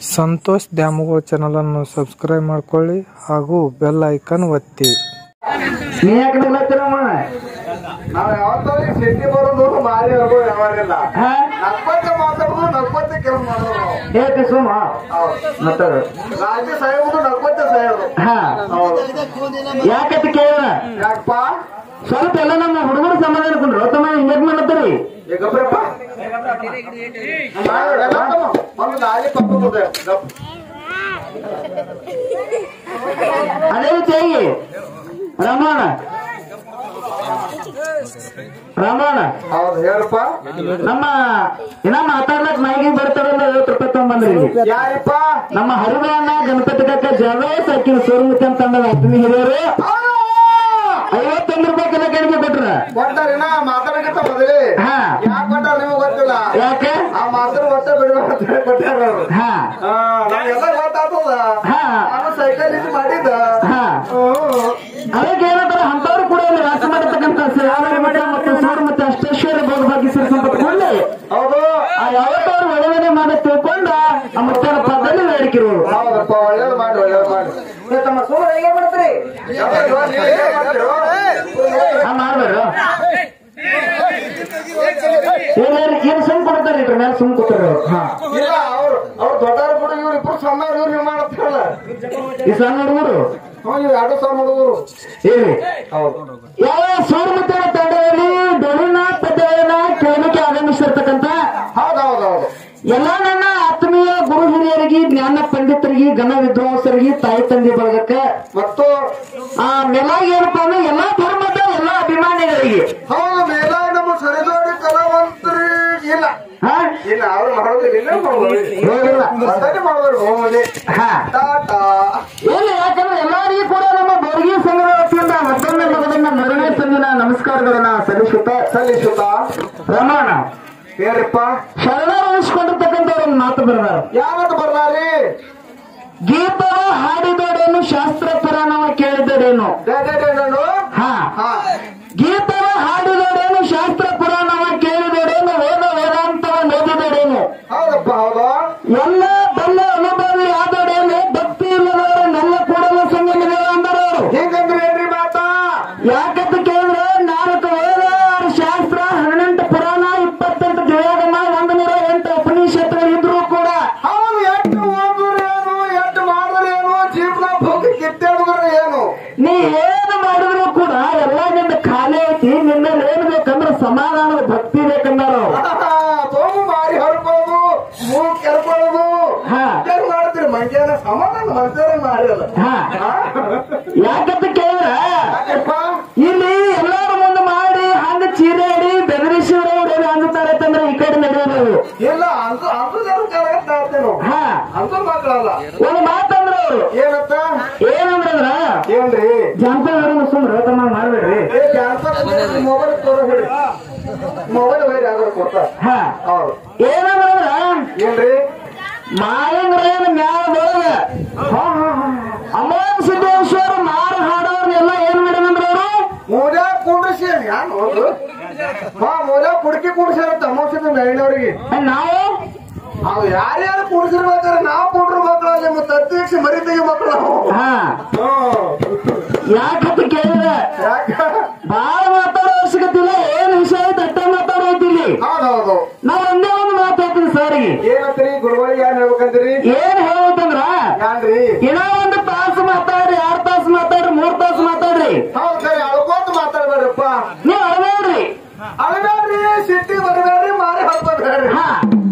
ಸಂತೋಷ್ ದ್ಯಾಮವ್ವ ಚಾನಲನ್ನು ಸಬ್ಸ್ಕ್ರೈಬ್ ಮಾಡ್ಕೊಳ್ಳಿ ಹಾಗೂ ಬೆಲ್ ಐಕನ್ ಒತ್ತಿ ನೀ ಯಾಕೆ ನಗ್ಲತ್ತೀರಮ್ಮ ನಾವ್ ಯಾವತ್ತೂ ಈ ಸಿಟಿ ಬರೋದು ಮಾರಿ ಹೋಗೋ ಯಾವಾಗಿಲ್ಲ ಹಾ ನಕ್ಕೊತ್ತೆ ಮಾತಾಡೋದು ನಕ್ಕೊತ್ತೆ ಕೆಲಸ ಮಾಡೋದು ನಾವು ಹೇಳ್ತಿ ಸುಮ್ಮ ಹೌದು ಮತ್ತ ರಾಜ್ಯ ಸಾಯೋದು ನಕ್ಕೊತ್ತೆ ಸಾಯೋದು ಹಾ ಹೌದು ಯಾಕಂತ ಕೇಳ ಯಾಕಪ್ಪ ಸ್ವಲ್ಪ ಎಲ್ಲ ನಮ್ಮ ಹುಡುಗರು ಸಮಾಧಾನ ಕೊಂಡ್ರು ತಮ್ಮ ಹಿಂಗ್ ಮಾಡತ್ತೀರಿ ಈಗ ಗಬ್ರಪ್ಪ ಒಂದು ಗಾಳಿ ಪಕ್ಕದ ಗಪ್ ಅದೇ ರೀತಿಯಾಗಿ ರಮಣ ರಮಣ ಹೌದು ಹೇಳಪ್ಪ ನಮ್ಮ ಇನ್ನ ಮಾತಾಡ್ಲಕ್ ಮೈಗೆ ಬರ್ತಾರಲ್ಲ ಐವತ್ತು ರೂಪಾಯಿ ತಗೊಂಡ್ಬಂದ್ರಿ ಇಲ್ಲಿ. ಯಾರಿಪ್ಪ ನಮ್ಮ ಹರಿವಣ್ಣ ಗಣಪತಿ ಕಕ್ಕ ಜವೇಸ್ ಅಕ್ಕಿನ ಸೋರ್ಮುಖಿ ಅಂತ ತಂಡ ಆತ್ಮೀಯ ಹಿರಿಯರು ಐವತ್ತೊಂದು ರೂಪಾಯಿ ಕೆಲ ಕಡಿಮೆ ಕೊಟ್ರ ಕೊಟ್ಟಾರಿನ ಮಾತಾಡಕತ್ತ ಮೊದಲೇ ಹಾ ಯಾಕೆ ಕೊಟ್ಟಾರ ನಿಮಗೆ ಗೊತ್ತಿಲ್ಲ ಯಾಕೆ ಆ ಮಾತಾಡ ಒಟ್ಟ ಬಿಡಬೇಕು ಕೊಟ್ಟಾರ ಅವ್ರು ಹಾ ಹಾ ನಮ್ಗೆಲ್ಲ ಗೊತ್ತಾಗ್ತದ ಹಾ ನಾನು ಸೈಕಲ್ ಇದು ಮಾಡಿದ್ದ ಹಾ ಹ್ಮ್. ಅದಕ್ಕೆ ಏನಂತಾರ ಅಂತವ್ರು ಕೂಡ ಇಲ್ಲಿ ವಾಸ ಮಾಡತಕ್ಕಂತ ಯಾವಾಗ ಮಠ ಮತ್ತು ಸೂರ್ ಮತ್ತು ಅಷ್ಟೇಶ್ವರ ಬಹುಭಾಗ್ಯ ಸೇರಿ ಸಂಪತ್ಕೊಂಡು ಹೌದು ಆ ಯಾವತ್ತವ್ರು ಒಳ್ಳೆಯದೇ ಮಾಡಿ ತಿಳ್ಕೊಂಡ ಆ ಮುತ್ತಾರ ಪದದಲ್ಲಿ ಬೇಡಿಕಿರೋರು ಹೌದಪ್ಪ ಒಳ್ಳೇದು ಮಾಡಿ ಒಳ್ಳೇದು ಮಾಡಿ ತಮ್ಮ ಸೂರ ಹೇಗೆ ಮಾಡ್ತೀರಿ ಯಾವ್ದು? ನೀವು ಏನ್ ಮಾಡ್ತೀರೋ? ಹಾ ಮಾಡ್ಬೇಡ್ರು ಏನ್ ಏನ್ ಸುಮ್ ಕೊಡ್ತಾರೆ ಇದ್ರ ಮೇಲೆ ಸುಮ್ ಕೂತಾರ ಹಾ ಇಲ್ಲ ಅವ್ರು ಅವ್ರು ದೊಡ್ಡವ್ರು ಕೂಡ ಇವ್ರು ಇಬ್ರು ಸಣ್ಣ ಇವ್ರು ನೀವು ಮಾಡ್ತಾರಲ್ಲ ಈ ಸಣ್ಣ ಹುಡುಗರು ಹ್ಞೂ ಇವ್ರು ಎರಡು ಸಣ್ಣ ಹುಡುಗರು ಹೇಳಿ ಹೌದು ಯಾವ ಸೂರ್ಮುತ್ತಿನ ತಂಡದಲ್ಲಿ ಬೆಳಿನ ಪದ್ಯಗಳನ್ನ ಕೇಳಲಿಕ್ಕೆ ಆಗಮಿಸಿರ್ತಕ್ಕಂಥ ಹೌದು ಹೌದು ಹೌದು ಎಲ್ಲ ನನ್ನ ಆತ್ಮೀಯ ಗುರು ಹಿರಿಯರಿಗೆ ಜ್ಞಾನ ಪಂಡಿತರಿಗೆ ಘನ ವಿದ್ವಾಂಸರಿಗೆ ತಾಯಿ ತಂದೆ ಬಳಗಕ್ಕೆ ಮತ್ತು ಆ ನೆಲಾಗಿ ಏನಪ್ಪಾ ಅಂದ್ರೆ ಎಲ್ಲಾ ಧರ್ಮದ ಎಲ್ಲಾ ಅಭಿಮಾನಿಗಳಿಗೆ ಹೌದು ಮೇಲ ನಮ್ಮ ಸರಿದೋಡಿ ಕಲಾವಂತರಿ ಇಲ್ಲ ಹಾ ಇಲ್ಲ ಅವ್ರು ಮಾಡೋದಿಲ್ಲ ಇಲ್ಲ ಮಾಡೋದಿಲ್ಲ ಹೋಗಿಲ್ಲ ಅದನ್ನೇ ಮಾಡೋದು ಹೋಮಲ್ಲಿ ಹಾ ಟಾಟಾ ಇಲ್ಲ ಯಾಕಂದ್ರೆ ಎಲ್ಲರಿಗೂ ಕೂಡ ನಮ್ಮ ಬೋರ್ಗಿ ಸಂಘದ ವತಿಯಿಂದ ಮತ್ತೊಮ್ಮೆ ಮಗದನ್ನ ಮೂರನೇ ಸಂದಿನ ನಮಸ್ಕಾರಗಳನ್ನ ಸಲ್ಲಿಸುತ್ತಾ ಸಲ್ಲಿಸುತ್ತಾ ರಮಣ ಹೇಳ್ರಿಪ್ಪ ಶರಣರು ಉಳಿಸ್ಕೊಂಡಿರ್ತಕ್ಕಂಥ ಒಂದು ಮಾತು ಬರದಾರ ಯಾವತ್ತು ಬರ್ಲಾರಿ ಗೀತವ ಹಾಡಿದೋಡೇನು ಶಾಸ್ತ್ರ ಪುರಾಣವ ಕೇಳಿದೋಡೇನು ಡೇ ಡೇ ಡೇ ಡೇ ಡೋ. ಹಾ ಹಾ ಗೀತವ ಹಾಡಿದೋಡೇನು ಶಾಸ್ತ್ರ ಪುರಾಣವ ಕೇಳಿದೋಡೇನು ವೇದ ವೇದಾಂತವ ಓದಿದೋಡೇನು ಹೌದಪ್ಪ ಹೌದು ಎಲ್ಲ ಬಲ್ಲ ಅನುಭವಿ ಆದೋಡೇನು ಭಕ್ತಿ ಇಲ್ಲದವರು ನನ್ನ ಕೂಡಲ ಸಂಗಮಿದೆ ಅಂದರವರು ಹಿಂಗಂದ್ರೆ ಏನ್ರಿ ಮಾತಾ ಯಾಕಂತ ಕೇಳಿದ್ರೆ ನಾಲ್ಕು ವೇದ ಆರು ಶಾಸ್ತ್ರ ಹದಿನೆಂಟು ಪುರಾಣ ಇಪ್ಪತ್ತೆಂಟು ಜಯಾಗಮ ಒಂದು ನೂರ ಎಂಟು ಉಪನಿಷತ್ತುಗಳು ಇದ್ರೂ ಕೂಡ ಹೌದು ಎಷ್ಟು ಓದಿದ್ರೆ ಏನು ಎಷ್ಟು ಮಾಡಿದ್ರೆ ಏನು ಜೀವನ ಹೋಗಿ ಕಿತ್ತಾಡಿದ್ರೆ ಏನು ನೀ ಏನು ಮಾಡಿದ್ರು ಕೂಡ ಎಲ್ಲ ನಿನ್ನ ಖಾಲಿ ಐತಿ ನಿನ್ನಲ್ಲಿ ಏನ್ ಬೇಕಂದ್ರೆ ಸಮಾಧಾನದ ಭಕ್ತಿ ಬೇಕಂದಾರ ಅವ್ರು. ತೋಮು ಮಾರಿ ಹರ್ಕೊಳ್ಳೋದು ಮೂಗು ಕೆರ್ಕೊಳ್ಳೋದು ಹಾ. ಏನ್ ಮಾಡ್ತೀರಿ ಮಂಗ್ಯಾನ ಸಮಾಧಾನ ಮನುಷ್ಯರೇ ಮಾಡಿರಲ್ಲ ಹಾ ಯಾಕಂತ ಕೇಳಿದ್ರ ಯಾಕಪ್ಪ ಇಲ್ಲಿ ಎಲ್ಲಾರ ಮುಂದೆ ಮಾಡಿ ಹಂಗ ಚೀರಾಡಿ ಬೆದರಿಸಿದವರು ಅಂದುತ್ತಾರೆ ಅಂತಂದ್ರೆ ಈ ಕಡೆ ನಡೆಯೋದು ಇಲ್ಲ ಅಂತ ಅಂತದೇನು ಕೆಳಗತ್ತ ಆಗ್ತೇನು ಹಾ ಅಂತ ಮಕ್ಕಳಲ್ಲ ಒಂದು ಮಾತಂದ್ರ ಅವರು ಏನತ್ತ ಏನಂದ್ರ ಏನ್ರಿ ಜಾನಪದ ಸುಮ್ರ ತಮ್ಮ ಮಾಡ್ಬೇಡ್ರಿ ಏ ಜಾನಪದ ಮೊಬೈಲ್ ತೋರ ಹೇಳಿ ಮೊಬೈಲ್ ವೈರ್ ಯಾವ್ದಾರು ಕೊಡ್ತಾರ ಹಾ ಹೌದು ಏನಂದ್ರ ಏನ್ರಿ ಮಾಯಂಗ್ರೇನ ಮ್ಯಾಲ ಹೋಗ ಅಮೋಘ ಸಿದ್ದೇಶ್ವರ ಮಾರು ಹಾಡೋರ್ನೆಲ್ಲ ಏನ್ ಮಾಡ್ಯಾನಂದ್ರ ಅವರು ಮೂಲ ಕುಂಡ್ರಿಸಿ ಯಾನ್ ಹೌದು ಹಾ ಮೂಲ ಕುಡ್ಕಿ ಕುಡಿಸ್ಯಾರ ತಮೋಸಿದ ಮೇಲಿನವ್ರಿಗೆ ನಾವು ಅವು ಯಾರ್ಯಾರು ಕುಡಿಸಿರ್ಬೇಕಾದ್ರೆ ನಾವು ಕುಡ್ರ ಮಕ್ಕಳು ಅಲ್ಲಿ ಮತ್ತೆ ಅಧ್ಯಕ್ಷ ಮರಿ ತೆಗಿ ಮಕ್ಕಳು ನಾವು. ಹಾ ಹ್ಮ್. ಯಾಕಂತ ಕೇಳಿದ್ರೆ ಯಾಕ ಬಾಳ ಮಾತಾಡೋ ಅವಶ್ಯಕತೆ ಇಲ್ಲ ಏನ್ ವಿಷಯ ಐತೆ ಅಟ್ಟ ಮಾತಾಡೋತಿಲ್ಲಿ ಹೌದೌದು ನಾವ್ ಒಂದೇ ಒಂದು ಮಾತಾಡ್ತೀವಿ ಸರ್ಗೆ ಏನಂತ್ರಿ ಗುರುಗಳಿಗೆ ಏನ್ ಹೇಳ್ಬೇಕಂತೀರಿ ಏನ್ ಹೇಳ್ಬೇಕಂದ್ರ ಯಾನ್ರಿ ಇನ್ನ ಒಂದು ತಾಸು ಮಾತಾಡ್ರಿ ಎರಡ್ ತಾಸು ಮಾತಾಡ್ರಿ ಮೂರ್ ತಾಸು ಮಾತಾಡ್ರಿ ಹೌದ್ ಸರಿ ಅಳ್ಕೋತ ಮಾತಾಡ್ಬೇಡ್ರಪ್ಪ ನೀವ್ ಅಳಬೇಡ್ರಿ ಅಳಬೇಡ್ರಿ ಸಿಟ್ಟಿ ಬರಬೇಡ್ರಿ ಮಾರಿ ಹಾಕ್ಬೇಡ್ರಿ ಹಾ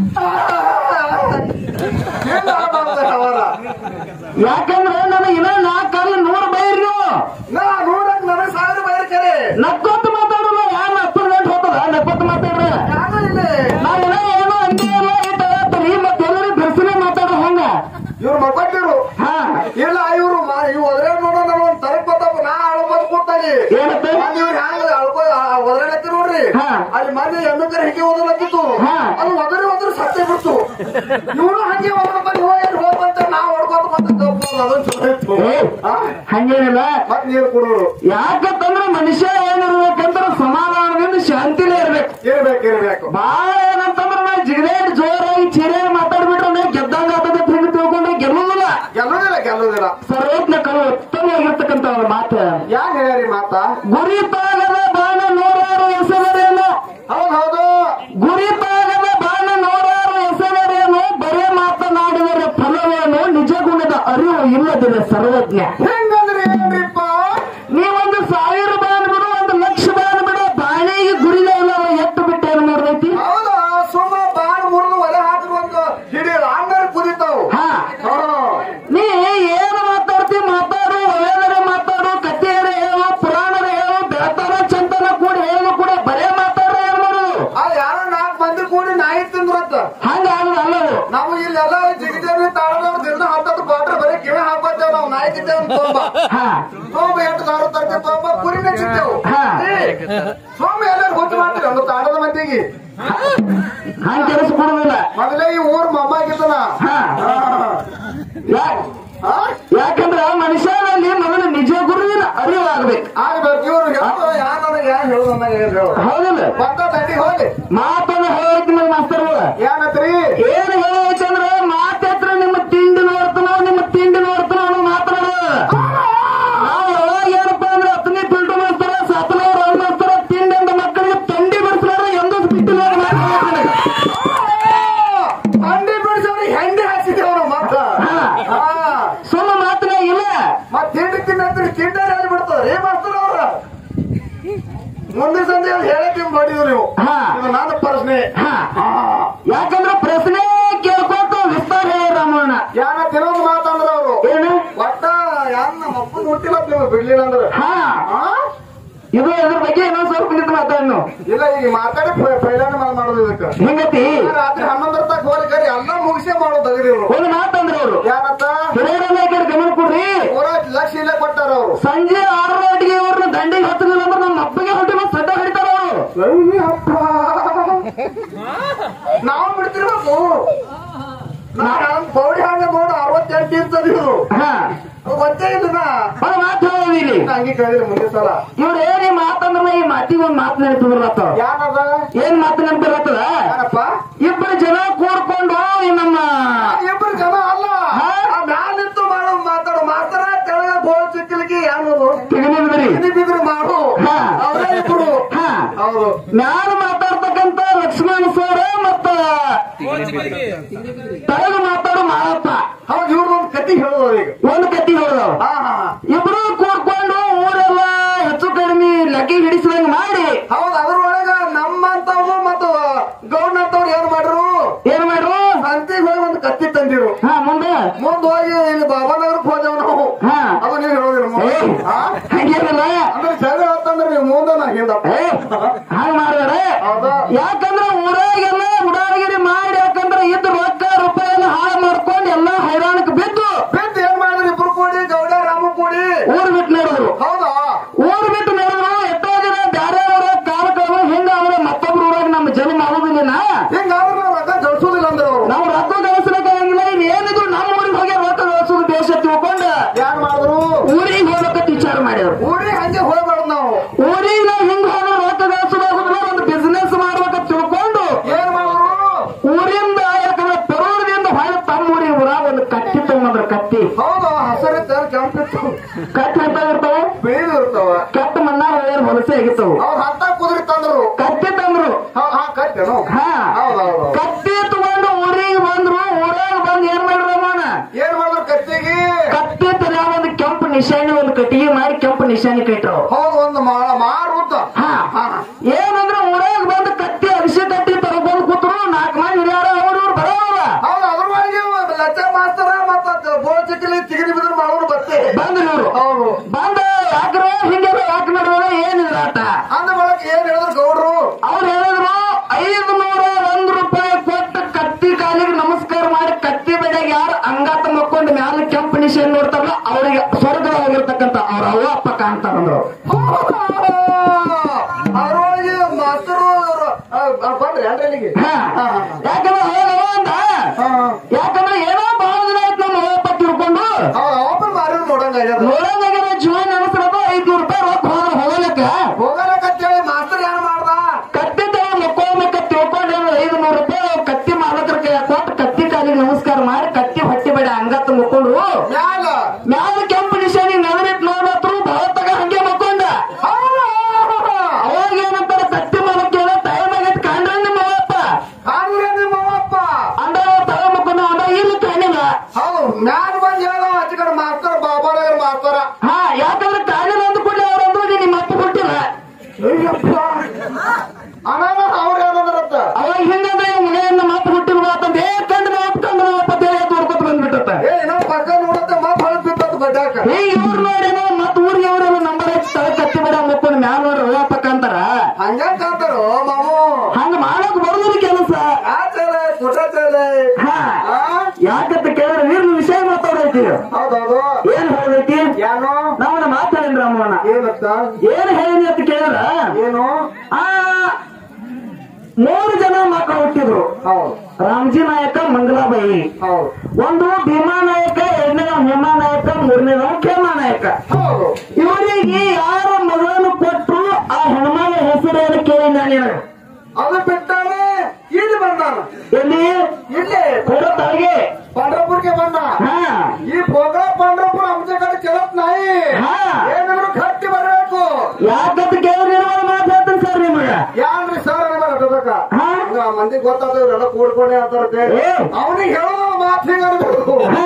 ಏನ್ ಅಳಬಾರ್ದು ಅವರ ಯಾಕಂದ್ರೆ ನನಗೆ ಇನ್ನ ನಾಲ್ಕು ಕಾಲ ನೂರು ಬೈರಿ ನೀವು ನಾ ನೋಡಕ್ ನನಗ್ ಸಾವಿರ ಬೈರ್ ಕರೆ ನಕ್ಕೊತ್ತು ಮಾತಾಡಲ್ಲ ಯಾರು ಹತ್ತು ಗಂಟೆ ಹೋಗ್ತದ ನಕ್ಕೊತ್ತು ಮಾತಾಡ್ರಿ ಯಾರು ಇಲ್ಲಿ ನಾವೆಲ್ಲ ಏನೋ ಅಂದೇ ಇಲ್ಲ ಇಟ್ಟು ಹೇಳ್ತೀರಿ ಮತ್ತೆ ಎಲ್ಲರೂ ಬಿರ್ಸನೆ ಮಾತಾಡೋ ಹಂಗ ಇವ್ರು ಮಕ್ಕಳಿರು ಹಾ ಇಲ್ಲ ಇವ್ರು ಮಾ- ಇವ್ ಒದ್ರೆ ನೋಡೋ ನಮ್ಮ ಒಂದ್ ತರಕ್ ಬತ್ತಾಪ ನಾ ಅಳ್ಕೋತ ಕೂತಾಗಿ ಏನಂತ ಮೊನ್ನೆ ಇವ್ರು ಹ್ಯಾಂಗ ಅಳ್ಕೋ ಒದರಾಡತ್ತಿ ನೋಡ್ರಿ ಹಾ. ಅಲ್ಲಿ ಮೊನ್ನೆ ಎಮ್ಮೆ ಕರೆ ಹಿಂಗೆ ಓದಲತ್ತಿತ್ತು ಹಾ. ಅದು ಒದರಿ ಒದರಿ ಸತ್ತೇ ಬಿಡ್ತು ಇವ್ರು ಹಂಗೆ ಓದ್ಬೇಕು ಹೋಗಿ ಹೋಗ್ಬಂತ ನಾ ಹೊಡ್ಕೋತ ಬಂದ ಅದೊಂದು ಚಲೋ ಇತ್ತು ಏ, ಹಾ? ಹಂಗೇನಿಲ್ಲ ಮತ್ ನೀರು ಕುಡಿದ್ರು ಯಾಕಂತಂದ್ರೆ ಮನುಷ್ಯ ಏನಿರ್ಬೇಕಂದ್ರೆ ಸಮಾಧಾನದಿಂದ ಶಾಂತಿಲೇ ಇರ್ಬೇಕು ಇರ್ಬೇಕು ಇರ್ಬೇಕು ಬಾಳ ಏನಂತಂದ್ರೆ ನಾ ಜಿಗದೇಟ್ ಜೋರಾಗಿ ಚಿರೇನ್ ಮಾತಾಡ್ಬಿಟ್ರೆ ನಾ ಗೆದ್ದಂಗ ಆತದ ಅಂತ ಹಿಂಗ್ ಮಾಡುದಿಲ್ಲ ಸರ್ವಜ್ಞ ಕಲು ಉತ್ತಮವಾಗಿರ್ತಕ್ಕಂತ ಒಂದು ಮಾತು ಯಾಕೆ ಹೇಳ್ಯಾರಿ ಮಾತ ಗುರಿ ಪಾಗದ ಬಾಣ ನೂರಾರು ಎಸೆದರೇನು ಹೌದ್ ಹೌದು ಗುರಿ ಪಾಗದ ಬಾಣ ನೂರಾರು ಎಸೆದರೇನು ಬರೇ ಮಾತನಾಡಿದರೆ ಫಲವೇನು ನಿಜ ಗುಣದ ಅರಿವು ಇಲ್ಲದಿದೆ ಸರ್ವಜ್ಞ ಹೆಂಗಂದ್ರೆ ಏನ್ರಿಪ್ಪ ನೀವೊಂದು ಸಾವಿರ ಬಾಣ ಬಿಡು ಒಂದು ಲಕ್ಷ ಬಾಣ ಬಿಡು ಬಾಣಿಗೆ ಗುರಿನೇ ಇಲ್ಲ ಅವ್ರು ಎಟ್ಟು ಬಿಟ್ಟು ಏನು ಮಾಡ್ದೈತಿ ಹೌದಾ ಸುಮ್ಮ ಬಾಳ್ ಮುರಿದು ಒಲೆ ಹಾಕಿದ್ರು ಒಂದು ಹಿಡಿ ಆಮೇಲೆ ಕುದಿತಾವು ಹಾ ಹಾ. ನೀ ಏನು ಮಾತಾಡ್ತಿ ಮಾತಾಡು ಒಳ್ಳೆದರೆ ಮಾತಾಡು ಕಥೆಯರ ಹೇಳು ಪುರಾಣರ ಹೇಳು ಬೆಳತಾರ ಚಂತನ ಕೂಡ ಹೇಳು ಕೂಡ ಬರೇ ಮಾತಾಡ್ರೆ ಏನ್ ಮಾಡೋದು ಆ ಯಾರೋ ನಾಲ್ಕು ಮಂದಿ ಕೂಡಿ ನಾಯಿ ತಿಂದ್ರಂತ ಹಂಗ ಅಲ್ಲದು ನಾವು ಇಲ್ಲೆಲ್ಲ ಜಿಗಿದೇವಿ ತಾಳದವ್ರ ದಿನ ಹತ್ತತ್ತು ಬಾಟ್ರೆ ಬರೀ ಕಿವಿ ಹಾಕೋತೇವ್ ನಾವು ನಾಯಿ ತಿಂತೇವ್ ತೋಂಬ ಹಾ ತೋಂಬ ಎಂಟು ದಾರು ತರ್ತೇವೆ ತೋಂಬ ಕುರಿನ ಚಿಂತೇವು ಹಾ. ಸೋಮ ಎಲ್ಲರೂ ಗೊತ್ತು ಮಾಡ್ತೀವಿ ಒಂದು ತಾಳದ ಮಂದಿಗೆ ಹಂಗ ಕೆಲಸ ಮೊದಲೇ ಈ ಊರ್ ಮೊಮ್ಮ ಆಗಿದ್ದನ ಹಾ ಯಾ- ಹಾ ಯಾಕಂದ್ರ ಮನುಷ್ಯನಲ್ಲಿ ಮೊದಲು ನಿಜ ಗುರುವಿನ ಅರಿವಾಗ್ಬೇಕು ಆಗ್ಬೇಕು ಇವ್ರು ಹೇಳೋ ಯಾರು ಯಾರು ಹೇಳೋದನ್ನ ಏನ್ ಹೇಳು ಹೌದಿಲ್ಲ ಬಂದ ದಂಡಿ ಹೋಗಿ ಮಾತನ್ನ ಹೇಳೈತಿ ಮೇಲೆ ಮಾಸ್ತರ್ಗಳು ಏನತ್ರಿ ಏನ್ ಹೇಳೈತಿ ಅಂದ್ರೆ ಮಾತೆತ್ರ ನಿಮ್ಮ ತಿಂಡಿ ನೋಡ್ತಾನೋ ನಿಮ್ಮ ತಿಂಡಿ ನೋಡ್ತಾನೋ ಅನ್ನೋ ಮಾತಾಡ ನಾವು ಯಾವಾಗ ಏನಪ್ಪಾ ಅಂದ್ರೆ ಹತ್ತನೇ ಪಿಲ್ಟು ಮಾಡ್ತಾರ ಸತ್ತನವ್ರು ಅವ್ರು ಮಾಡ್ತಾರ ತಿಂಡಿ ಅಂತ ಮಕ್ಕಳಿಗೆ ತಂಡಿ ಬಿಡಿಸ್ಲಾರ ಎಂದೂ ಬಿಟ್ಟಿಲ್ಲ ಅಂಡಿ ಬಿಡಿಸೋರು ಹೆಂಡಿ ಹಾಕ್ಸಿದ್ದೇವ್ ನಾವು ಮತ್ತ ಹಾ. ಹಾ ಸುಮ್ಮ ಮಾತನೇ ಇಲ್ಲ ಮತ್ ತಿಂಡಿ ತಿನ್ನತ್ರಿ ತಿಂಡಿ ಹೇಳಿ ಬಿಡ್ತಾರ ಏನ್ ಮಾಡ್ತಾರ ಅವ್ರ ಮುಂದಿನ ಸಂಜೆ ಹೇಳಕ್ಕೆ ಮಾಡಿದ್ರು ನೀವು ಹಾ. ಇದು ನನ್ನ ಪ್ರಶ್ನೆ ಹಾ ಯಾಕಂದ್ರೆ ಪ್ರಶ್ನೆ ಕೇಳ್ಕೊತ ವಿಸ್ತಾರ ಹೇಳಿ ರಾಮಣ್ಣ ಯಾನ ತಿನ್ನೋದು ಮಾತಂದ್ರ ಅವರು ಏನು ಒಟ್ಟ ಯಾನ್ ನಮ್ಮ ಅಪ್ಪನ ಹುಟ್ಟಿಲ್ಲ ನೀವು ಬಿಡ್ಲಿಲ್ಲ ಅಂದ್ರೆ ಹಾ ಹಾ? ಇದು ಇದ್ರ ಬಗ್ಗೆ ಇನ್ನೊಂದ್ ಸ್ವಲ್ಪ ನಿಂತ ಮಾತಾಡ್ನು ಇಲ್ಲ ಈಗ ಮಾತಾಡಿ ಪೈಲಾನ ಮಾಡ್ ಮಾಡೋದು ಇದಕ್ಕೆ ಹಿಂಗತಿ ರಾತ್ರಿ ಹನ್ನೊಂದರ ತಕ್ಕ ಹೋಗಿ ಕರಿ ಎಲ್ಲ ಮುಗಿಸೇ ಮಾಡೋದು ಅಗದಿರು ಒಂದು ಮಾತಂದ್ರ ಅವರು ಯಾನತ್ತ ಹಿರಿಯರ ನಾಯಕರು ಗಮನ ಕೊಡ್ರಿ ಪೂರ ಲಕ್ಷ ಇಲ್ಲೇ ಕೊಟ್ಟಾರ ಅವರು ಸಂಜೆ ಆರು ಗಂಟೆಗೆ ಇವ್ರನ್ನ ದಂಡಿಗೆ ಹತ್ತಲಿಲ್ಲ ಅಂದ್ರೆ ನಮ್ಮ ಅಪ್ಪಗೆ ಹೊಟ್ಟಿ ಮತ್ತೆ ಸಡ್ಡ ಹಿಡಿತಾರ ಅವರು ನಾವು ಬಿಡ್ತಿರ್ಬೇಕು ನಾನು ಪೌಡಿ ಹಂಗ ನೋಡು ಅರವತ್ತೆಂಟು ಇರ್ತದೆ ಇವರು ಹಾ ಗೊತ್ತೇ ಇಲ್ಲ ಒಂದು ಮಾತು ಹೇಳಿರಿ ಹಂಗೆ ಕೇಳಿದ್ರಿ ಮುಂದೆ ಸಲ ಇವ್ರು ಏನ್ ಈ ಮಾತಂದ್ರ ಈ ಮಾತಿಗೆ ಒಂದ್ ಮಾತು ನೆನಪಿರ್ಲತ್ತ ಯಾನದ ಏನ್ ಮಾತು ನೆನಪಿರತ್ತದ ಯಾರಪ್ಪ ಇಬ್ಬರು ಜನ ಕೂಡ್ಕೊಂಡು ಈ ನಮ್ಮ ಇಬ್ರು ಜನ ಅಲ್ಲ ಹಾ? ಆ ಮ್ಯಾಲ್ ನಿಂತು ಮಾಡೋ ಮಾತಾಡೋ ಮಾಸ್ತರ ತೆಳಗ ಗೋಳ್ ಚಿಕ್ಕಲಿಕ್ಕೆ ಯಾನದು ತೆಗೆದಿದ್ರಿ ಬಿದ್ರು ಮಾಡು ಹಾ. ಅವರೇ ಇಬ್ರು ಹಾ ಹೌದು ನಾನು ಮಾತಾಡ್ತಕ್ಕಂತ ಲಕ್ಷ್ಮಣ ಸರ್ ಮತ್ತ ತಳಗ ಮಾತಾಡೋ ಮಾಳಪ್ಪ ಹೌದು ಇವ್ರದೊಂದು ಕತಿ ಹೇಳೋದು ಈಗ ಒಂದು ಕತ್ತಿ ನೋಡಿದವ್ ಹಾ ಹಾ ಹಾ. ಇಬ್ರು ಕೂಡ್ಕೊಂಡು ಊರೆಲ್ಲ ಹೆಚ್ಚು ಕಡಿಮೆ ಲಕ್ಕಿ ಹಿಡಿಸಿದಂಗ ಮಾಡಿ ಹೌದು ಅದ್ರೊಳಗ ನಮ್ಮಂತವ್ರು ಮತ್ತು ಗೌಡ್ ಅಂತವ್ರು ಏನ್ ಮಾಡ್ರು ಏನ್ ಮಾಡ್ರು ಸಂತಿಗೆ ಹೋಗಿ ಒಂದು ಕತ್ತಿ ತಂದಿರು ಹಾ ಮುಂದೆ ಮುಂದ್ ಹೋಗಿ ಇಲ್ಲಿ ಬಾಬಾನಗರಕ್ಕೆ ಹೋದೆವು ನಾವು ಹಾ ಅದು ನೀವು ಹೇಳೋದಿಲ್ಲ ಏ, ಹಂಗೇನಿಲ್ಲ ಅಂದ್ರೆ ಜಗಳ ಆತಂದ್ರೆ ನೀವು ಮುಂದೆ ನಾ ಹಿಂದಪ್ಪ ಏ, ಹಂಗ್ ಮಾಡಿದಾರೆ ಹೌದಾ ಯಾಕಂದ್ರೆ ಊರಾಗೆಲ್ಲ ಉಡಾರಗಿರಿ ಮಾಡಿ ಯಾಕಂದ್ರೆ ಇದ್ದ ರೊಕ್ಕ ರೂಪಾಯಿ ಎಲ್ಲ ಹಾಳು ಮಾಡ್ಕೊಂಡು ಎಲ್ಲ ಹೈರಾಣಕ್ಕೆ ಬಿದ್ದು ಬಿದ್ದು ಏನ್ ಮಾಡಿದ್ರಿ ಇಬ್ರು ಕೂಡಿ ಗೌಡ ರಾಮು ಕೂಡಿ ಊರ್ ಬಿಟ್ಟು ನಡೆದ್ರು ಹೌದಾ ಊರ್ ಬಿಟ್ಟು ನಡೆದ್ರು ಎಷ್ಟೋ ಜನ ಬ್ಯಾರೆ ಊರ ಕಾಲ ಕಾಲ ಹಿಂಗ ಅವ್ರ ಮತ್ತೊಬ್ರು ಊರಾಗ ನಮ್ಮ ಜನ್ಮ ಆಗುದಿಲ್ಲ ಹಿಂಗಾದ್ರೆ ನಾವು ರೊಕ್ಕ ಗಳಿಸೋದಿಲ್ಲ ಅಂದ್ರೆ ಅವರು ನಾವು ರೊಕ್ಕ ಗಳಿಸ್ಬೇಕಾಗಿಲ್ಲ ಇದು ಏನಿದ್ರು ನಮ್ಮ ಊರಿಗೆ ಹೋಗಿ ರೊಕ್ಕ ಗಳಿಸೋದು ದೇಶ ತಿಳ್ಕೊಂಡು ಯಾರ್ ಮಾಡಿದ್ರು ಊರಿಗೆ ಹೋಗ್ಬೇಕಂತ ವಿಚಾರ ಮಾಡಿದ್ರು ಊರಿ ಹಂಗೆ ಹೋಗ್ಬಾರ್ದು ನಾವು ಊರಿಗೆ ನಾವು ಹಿಂಗ ಹೋಗಿ ರೊಕ್ಕ ಗಳಿಸೋದಾಗುದಿಲ್ಲ ಒಂದು ಬಿಸಿನೆಸ್ ಮಾಡ್ಬೇಕಂತ ತಿಳ್ಕೊಂಡು ಏನ್ ಮಾಡಿದ್ರು ಊರಿಂದ ಯಾಕಂದ್ರೆ ಪೆರೂರದಿಂದ ಹೊಳೆ ತಮ್ಮ ಊರಿಗೆ ಊರಾಗ ಒಂದು ಕತ್ತಿ ತಗೊಂಡ್ರ ಕತ್ತಿ ಹೌದು ಹಸರಿತ್ತ ಕೆಂಪಿತ್ತು ಕತ್ತಿ ಅಂತ ಇರ್ತಾವ ಬೀಳು ಇರ್ತಾವ ಕತ್ತು ಮಣ್ಣಾಗ ಒಳ್ಳೆ ಹೊಲಸೆ ಆಗಿರ್ತಾವ ಅವ್ರು ಹತ್ತ ಕುದುರೆ ತಂದ್ರು ಕತ್ತಿ ತಂದ್ರು ಹಾ ಹಾ ಕಟ್ಟೆನು ಹಾ ಹೌದೌದು ಕತ್ತಿ ತಗೊಂಡು ಊರಿಗೆ ಬಂದ್ರು ಊರಾಗ ಬಂದು ಏನ್ ಮಾಡಿದ್ರು ಅಮ್ಮನ ಏನ್ ಮಾಡಿದ್ರು ಕತ್ತಿಗೆ ಕತ್ತಿ ತಲೆ ಒಂದು ಕೆಂಪು ನಿಶಾನಿ ಒಂದು ಕಟ್ಟಿಗೆ ಮಾಡಿ ಕೆಂಪು ನಿಶಾನಿ ಕಟ್ಟರು ಹೌದು ಒಂದು ಮಾಡ ಮಾರುತ್ತ ಹಾ ಹಾ ಏನಂದ್ರೆ ಊರಾಗ ಬಂದು ಕತ್ತಿ ಅರಿಸಿ ಕಟ್ಟಿ ತಗೊಂಡು ಕೂತ್ರು ನಾಲ್ಕು ಮಂದಿ ಹಿರಿಯಾರ ಅವ್ರು ಇವ್ರು ಬರೋಲ್ಲ ಹೌದು ಅದ್ರೊಳಗೆ ಲಚ್ಚ ಮಾಸ್ತರ ಮತ್ತ ಬೋಳ್ ಚಿಕ್ಕಲಿ ತಿಗಡಿ ಬಿದ್ರು ಮಾಡೋರು ಬತ್ತೆ ಬಂದ್ರು ಇವ್ರು ಹೌದು ಬಂದ ಯಾಕ್ರ ಹಿಂಗೆ ಯಾಕೆ ಮಾಡಿದ್ರೆ ಏನಿಲ್ಲ ಆಟ ಅಂದ ಬಳಕ ಏನ್ ಹೇಳಿದ್ರು ಗೌಡ್ರು ಅವ್ರು ಹೇಳಿದ್ರು ಐದು ನೂರ ಒಂದ್ ರೂಪಾಯಿ ಕೊಟ್ಟು ಕತ್ತಿ ಕಾಲಿಗೆ ನಮಸ್ಕಾರ ಮಾಡಿ ಕತ್ತಿ ಬೆಳೆಗೆ ಯಾರು ಅಂಗಾತ ಮಕ್ಕೊಂಡು ಮ್ಯಾಲ ಕೆಂಪು ನಿಶಾನ್ ನೋಡ್ತಾರಲ್ಲ ಅವರಿಗೆ ಸ್ವರ್ಗವಾಗಿರ್ತಕ್ಕಂಥ ಅವ್ರ ಅವ್ವ ಅಪ್ಪ ಕಾಣ್ತಾರಂದ್ರು ಅದ್ರೊಳಗೆ ಮಾಸ್ತರು ಬಂದ್ರಿ ಅಲ್ಲಿಗೆ ಹಾ. ಯಾಕಂದ್ರೆ ಅವಾಗ ಅಂದ ಯಾಕಂದ್ರೆ ಏನೋ ಬಹಳ ದಿನ ಆಯ್ತು ನಮ್ಮ ಅವ್ವ ಅಪ್ಪ ತಿಳ್ಕೊಂಡು ಓಪನ್ ಮಾರಿ ನೋಡಂಗ ನೋಡೋದಾಗಿರೋ ಜೀವ ನೆನಸ್ರದ ಐದ್ನೂರು ರೂಪಾಯಿ ರೊಕ್ಕ ಹೋದ್ರೆ ಹೋಗಲಕ್ಕ ಹೋಗಲಕತ್ತೇಳಿ ಮಾಸ್ತರ್ ಏನ್ ಮಾಡ್ದ ಕತ್ತಿ ತರ ಮಕ್ಕೋಬೇಕ ತಿಳ್ಕೊಂಡು ಐದು ನೂರು ರೂಪಾಯಿ ಅವ್ರ್ ಕತ್ತಿ ಮಾಲಕರ ಕೈ ಕೊಟ್ಟು ಕತ್ತಿ ಕಾಲಿಗೆ ನಮಸ್ಕಾರ ಮಾಡಿ ಕತ್ತಿ ಹೊಟ್ಟಿ ಬೇಡ ಹಂಗತ್ತ ಮುಕ್ಕೊಂಡು ಮ್ಯಾಲ ಹೌದು ಮ್ಯಾಲ ಬಂದ್ ಹೇಳೋ ಆಚೆ ಕಡೆ ಮಾಡ್ತಾರ ಬಾಬಾನಗರ್ ಮಾಡ್ತಾರ ಹಾ ಯಾಕಂದ್ರೆ ಕಾಲಿನ ಅಂದ ಕೂಡಲೇ ಅವ್ರಂದ್ರು ನಿಮ್ಮ ಅಪ್ಪ ಕೊಟ್ಟಿಲ್ಲ ಅಯ್ಯಪ್ಪ ಅನಾನ ಅವ್ರ ಏನಂದ್ರತ್ತ ಅವಾಗ ಹಿಂಗಂದ್ರೆ ಇವ್ ಮನೆ ನಮ್ಮ ಅಪ್ಪ ಕೊಟ್ಟಿಲ್ವಾ ಅಂತಂದ್ ಏ ಕಂಡು ನಮ್ಮ ಅಪ್ಪ ಕಂಡು ನಮ್ಮ ಅಪ್ಪ ದೇಹ ತೋರ್ಕೊತ ಬಂದ್ಬಿಟ್ಟತ್ತ ಏ ಇನ್ನೂ ಪಕ್ಕ ನೋಡತ್ತೆ ಮತ್ ಹೊಳ್ ಬಿದ್ದತ್ ಬಡ್ಯಾಕ ಏ ಇವ್ರು ನೋಡೇನೋ ಮತ್ ಊರಿಗೆ ಅವ್ರೇನೋ ನಂಬರ್ ಹಚ್ಚಿ ತಳ ಕತ್ತಿ ಬಿಡ ಮಕ್ಕಳು ಮ್ಯಾಲ ನೋಡ್ರಿ ಹೋಗಪ್ಪಕ್ಕ ಅಂತಾರ ಹಂಗ ಕಾಂತಾರೋ ಮಾಮು ಹಂಗ ಮಾಡಕ್ ಬರೋದಿಲ್ಲ ಕೆಲಸ ಆ ಚಲ ಕುಟ ಚಲ ಹಾ ಆ ಯಾಕಂತ ಕೇಳಿದ್ರೆ ನೀರ್ನ ವಿಷಯ ಮಾತಾಡೈತಿ ಹೌದೌದು ಏನ್ ಹೇಳ್ದೈತಿ ಏನು ನಾವನ್ನ ಮಾತಾಡಿನ್ರಿ ಅಮ್ಮನ ಏನತ್ತ ಏನ್ ಹೇಳಿನಿ ಅಂತ ಕೇಳಿದ್ರ ಏನು ಆ ಮೂರು ಜನ ಮಕ್ಕಳು ಹುಟ್ಟಿದ್ರು ಹೌದು ರಾಮಜಿ ನಾಯಕ ಮಂಗಲಾಬಾಯಿ ಹೌದು ಒಂದು ಭೀಮಾ ನಾಯಕ ಎರಡನೇದವ ಹೇಮಾ ನಾಯಕ ಮೂರನೇದವ ಖೇಮಾ ನಾಯಕ ಹೌದು ಇವರಿಗೆ ಯಾರ ಮಗಳನ್ನು ಕೊಟ್ಟರು ಆ ಹೆಣ್ಮಗಳ ಹೆಸರೇನು ಕೇಳಿ ನಾನು ಅದು ಬಿಟ್ಟಾನೆ ಇಲ್ಲಿ ಬಂದಾನ ಎಲ್ಲಿ ಇಲ್ಲಿ ಕೊಡತಾಗೆ ಪಂಡ್ರಪುರ್ಗೆ ಬಂದ ಹಾ ಈ ಭೋಗ ಪಂಡ್ರಪುರ ಅಂಶ ಕಡೆ ಚಲತ್ ನಾಯಿ ಹಾ ಏನಾದ್ರು ಕಟ್ಟಿ ಬರಬೇಕು ಯಾಕಂತ ಕೇಳಿದ್ರೆ ಮಾತಾಡ್ತೀನಿ ಸರ್ ನಿಮಗೆ ಯಾನ್ರಿ ಸರ್ ಅನ್ಬೇಕ ಹಾ ಮಂದಿ ಗೊತ್ತಾದವ್ರೆಲ್ಲ ಕೂಡ್ಕೊಂಡೆ ಅಂತಾರ ಏ. ಅವನಿಗೆ ಹೇಳೋದು ಮಾತು ಹಿಂಗ ಅನ್ಬೇಕು ಹಾ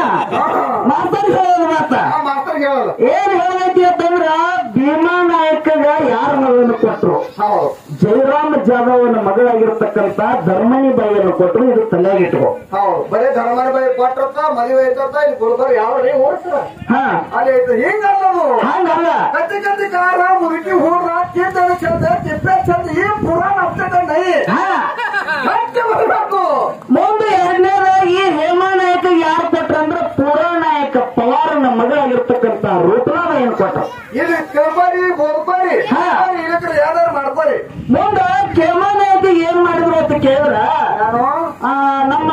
ಮಾತಾಡಿ ಹೇಳೋದು ಮಾತ ಆ ಮಾಸ್ತರ್ ಹೇಳೋದು ಏನ್ ಹೇಳೈತಿ ಅಂತಂದ್ರ ಭೀಮಾ ನಾಯಕಗ ಯಾರ ಮಗಳನ್ನು ಕೊಟ್ರು ಹೌದು ಜಯರಾಮ್ ಜಾಧವನ ಮಗಳಾಗಿರ್ತಕ್ಕಂತ ಧರ್ಮಣಿ ಬಾಯಿಯನ್ನು ಕೊಟ್ಟರು ಇದು ತಲೆಯಾಗಿಟ್ಕೋ ಹೌದು ಬರೀ ಧರ್ಮನ ಬೈ ಕೊಟ್ರತ್ತ ಮದುವೆ ಐತತ್ತ ಇಲ್ಲಿ ಗುಲ್ಬರ್ ಯಾವ ರೀ ಓಡಿಸ್ರ ಹಾ ಅಲ್ಲಿ ಐತೆ ಹಿಂಗ ಅನ್ನೋದು ಹಂಗಲ್ಲ ಕತ್ತಿ ಕತ್ತಿ ಕಾರ ಮುದುಕಿ ಹೂಡ್ರ ಕಿತ್ತನ ಚಂದ ತಿಪ್ಪೆ ಚಂದ ಈ ಪುರಾಣ ಅಪ್ಸೆಟ್ ನೈ ಹಾ ಕಟ್ಟಿ ಬರಬೇಕು ಮುಂದೆ ಎರಡನೇದಾಗಿ ಹೇಮಾ ನಾಯಕ ಯಾರು ಕೊಟ್ರ ಅಂದ್ರ ಪುರಾ ನಾಯಕ ಪವಾರನ ಮಗಳಾಗಿರ್ತಕ್ಕಂತ ರೂಪನಾಮಯ್ಯನ ಕೊಟ್ರ ಇಲ್ಲಿ ಕೆಂಬರಿ ಗೋಲ್ಬರಿ ಹಾ. ಇದಕ್ಕೆ ಯಾವ್ದಾರು ಮಾಡ್ಕೊರಿ ಮುಂದ ಹೇಮಾ ನಾಯಕ ಏನ್ ಮಾಡಿದ್ರು ಅಂತ ಕೇಳಿದ್ರ ನಾನು ಆ, ನಮ್ಮ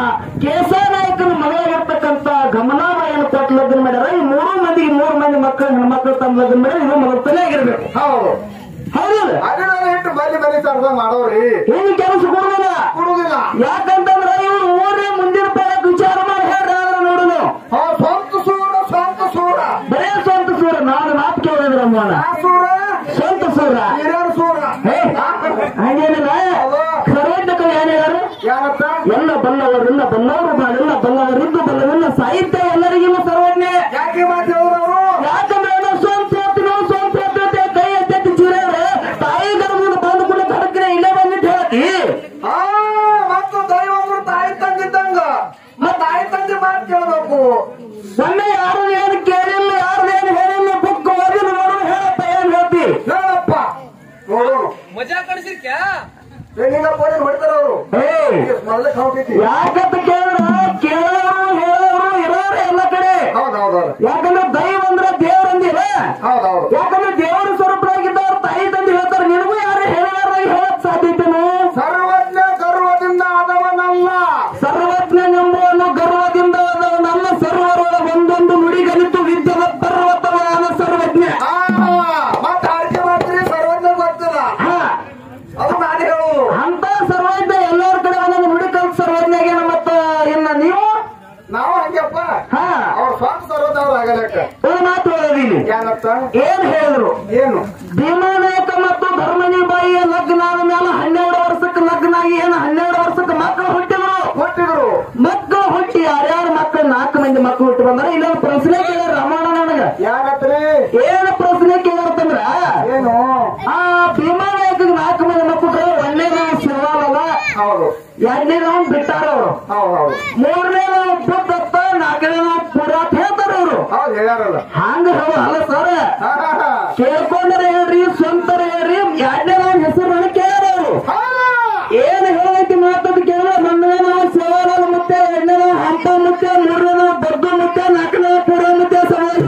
ಕೇಸ ನಾಯಕನ ಮಗಳಾಗಿರ್ತಕ್ಕಂತ ಗಮನಾಬಾಯಿಯನ್ನು ಕೊಟ್ಟು ಲಗ್ನ ಮಾಡ್ಯಾರ ಈ ಮೂರು ಮಂದಿಗೆ ಮೂರು ಮಂದಿ ಮಕ್ಕಳು ಹೆಣ್ಮಕ್ಳು ತಮ್ಮ ಲಗ್ನ ಮಾಡ್ಯಾರ ಇದು ಮೊದಲ ತಲೆಯಾಗಿರ್ಬೇಕು ಹೌದು ಹೌದಿಲ್ಲ ಅದನ್ನ ಇಟ್ಟು ಬಲಿ ಬಲಿ ಸರ್ದ ಮಾಡೋರಿ ಏನು ಕೆಲಸ ಕೊಡುದಿಲ್ಲ ಕೊಡುದಿಲ್ಲ ಯಾಕಂತಂದ್ರ ಇವ್ರು ಊರೇ ಮುಂದಿನ ಪಾಲಕ್ ವಿಚಾರ ಮಾಡಿ ಹೇಳ್ರಿ ಆದ್ರೆ ನೋಡುದು ಹಾ ಸ್ವಂತ ಸೂರ ಸ್ವಂತ ಸೂರ ಬರೇ ಸ್ವಂತ ಸೂರ ನಾನು ಮಾತು ಕೇಳಿದ್ರ ಅಮ್ಮನ ಆ ಸೂರ ಸ್ವಂತ ಸೂರ ಹಿರಿಯರ ಸೂರ ಹೇ, ಹಂಗೇನಿಲ್ಲ ಸರ್ವಜ್ಞಕ ಏನ್ ಹೇಳಾರು ಯಾವತ್ತ ಎಲ್ಲ ಬಲ್ಲವರಿಲ್ಲ ಬಲ್ಲವರು ಬಾಳಿಲ್ಲ ಬಲ್ಲವರಿದ್ದು ಬಲ್ಲವಿಲ್ಲ ಸಾಹಿತ್ಯ ಎಲ್ಲರಿಗಿಲ್ಲ ಸರ್ವಜ್ಞ ಯಾಕೆ ಮಾತು ಹೇಳಿದವರು ಯಾಕಂದ್ರೆ ಏನೋ ಸ್ವಂತ ಎತ್ತು ನಾವು ಸ್ವಂತ ಎತ್ತು ಅಂತ ಕೈ ಎತ್ತೆತ್ತಿ ಚೂರ್ಯಾರ ತಾಯಿ ಗರ್ಭದ ಬಂದು ಕೂಡ ಕಡಕ್ರೆ ಇಲ್ಲೇ ಬಂದಿಟ್ಟು ಹೇಳ್ತಿ ಆ ಮತ್ತು ದೈವ ಅಂದ್ರೆ ತಾಯಿ ತಂದಿದ್ದಂಗ ಮತ್ ತಾಯಿ ತಂದೆ ಮಾತು ಕೇಳಬೇಕು ಒಮ್ಮೆ ಯಾರು ಏನು ಕೇಳಿಲ್ಲ ಯಾರು ಏನು ಹೇಳಿಲ್ಲ ಬುಕ್ ಓದಿ ನೋಡು ಹೇಳಪ್ಪ ಏನ್ ಹೇಳ್ತಿ ಹೇಳಪ್ಪ ನೋಡೋಣ ಮಜಾ ಕಳಿಸಿರ್ ಕ್ಯಾ ಟ್ರೈನಿಂಗ್ ಪೋಲಿಸ್ ಹೊಡಿತಾರ ಅವರು ಏಯ್ ಮೊದಲೇ ಕೌಂಟಿತಿ ಯಾಕಂತ ಕೇಳಿದ್ರ ಕೇಳೋರು ಹೇಳೋರು ಇರೋರು ಎಲ್ಲ ಕಡೆ ಹೌದ್ ಹೌದ್ ಹೌದ್ ಯಾಕಂದ್ರೆ ದೈವ ಅಂದ್ರೆ ದೇವರಂದಿಲ್ಲ ಹೌದ್ ಹೌದು ಯಾಕಂದ್ರೆ ದೇವರ ಸ್ವರೂಪರಾಗಿದ್ದವ್ರು ತಾಯಿ ತಂದೆ ಹೇಳ್ತಾರೆ ನಿನಗೂ ಯಾರು ಹೇಳಿದಾರಾಗಿ ಹೇಳಕ್ ಸಾಧ್ಯತೆನು ಸರ್ವಜ್ಞ ಗರ್ವದಿಂದ ಆದವನಲ್ಲ ಸರ್ವಜ್ಞ ಎಂಬುವನು ಗರ್ವದಿಂದ ನಮ್ಮ ಸರ್ವರೊಳ ಒಂದೊಂದು ನುಡಿಗಲಿತು ವಿದ್ಯದ ಪರ್ವತವಾದ ಸರ್ವಜ್ಞ ಆ, ಮತ್ತ ಆಯ್ಕೆ ಮಾಡ್ತೀರಿ ಸರ್ವಜ್ಞ ಗೊತ್ತಿಲ್ಲ ಹಾ ಅದು ನಾನು ಹೇಳುದು ಅಂತ ಸರ್ವಜ್ಞ ಎಲ್ಲರ ಕಡೆ ಒಂದೊಂದು ನುಡಿ ಕಲ್ತ ಸರ್ವಜ್ಞಾಗೇನ ಮತ್ತ ಇನ್ನ ನೀವು ನಾವು ಹಂಗೆಪ್ಪ ಹಾ ಅವ್ರ ಸ್ವಂತ ಸರ್ವಜ್ಞ ಅವ್ರು ಆಗಲಕ್ಕ ಒಂದು ಮಾತು ಹೇಳೋದಿಲ್ಲಿ ಏನತ್ತ ಏನ್ ಹೇಳಿದ್ರು ಏನು ಭೀಮಾನಾಯಕ ಮತ್ತು ಧರ್ಮನಿ ಬಾಯಿಯ ಲಗ್ನ ಆದ ಮೇಲೆ ಹನ್ನೆರಡು ವರ್ಷಕ್ಕೆ ಲಗ್ನ ಆಗಿ ಏನು ಹನ್ನೆರಡು ವರ್ಷಕ್ಕೆ ಮಕ್ಕಳು ಹುಟ್ಟಿದ್ರು ಕೊಟ್ಟಿದ್ರು ಮಕ್ಕಳು ಹುಟ್ಟಿ ಯಾರ್ಯಾರ ಮಕ್ಕಳು ನಾಲ್ಕು ಮಂದಿ ಮಕ್ಕಳು ಹುಟ್ಟಿ ಬಂದ್ರೆ ಇಲ್ಲೊಂದು ಪ್ರಶ್ನೆ ಕೇಳ್ಯಾರ ರಮಣ ನನಗ ಏನತ್ರಿ ಏನು ಪ್ರಶ್ನೆ ಕೇಳ್ಯಾರಂತಂದ್ರ ಏನು ಆ ಭೀಮಾನಾಯಕಗೆ ನಾಲ್ಕು ಮಂದಿ ಮಕ್ಕಳು ಒಂದನೇದ ಶಿವಾಲಲ್ಲ ಹೌದು ಎರಡನೇದ ಬಿಟ್ಟಾರ ಅವರು ಹೌದು ಹೌದು ಮೂರನೇದ ಬುದ್ಧತ್ತ ನಾಲ್ಕನೇದ ಪುರಾತ್ ಹೇಳ್ತಾರ ಅವರು ಹೌದು ಹೇಳ್ಯಾರಲ್ಲ ಹಂಗ ಹೇಳ ಅಲ್ಲ ಸರ್ ಹಾ, ಹಾ, ಹಾ. ಕೇಳ್ಕೊಂಡ್ರೆ ಹೇಳ್ರಿ ಸ್ವಂತರ ಹೇಳ್ರಿ ಎರಡನೇ ಹೆಸರು ನನಗೆ ಕೇಳ್ಯಾರ ಅವರು ಹಾ. ಏನ್ ಹೇಳೈತಿ ಮಾತಾಡಿ ಕೇಳ ಒಂದನೇ ಸವಾಲ ಮುತ್ತೆ ಎರಡನೇ ಹಂಪ ಮುತ್ತೆ ಮೂರನೇ ಬರ್ದು ಮುತ್ತೆ ನಾಲ್ಕನೇ ಪೂರ ಮುತ್ತೆ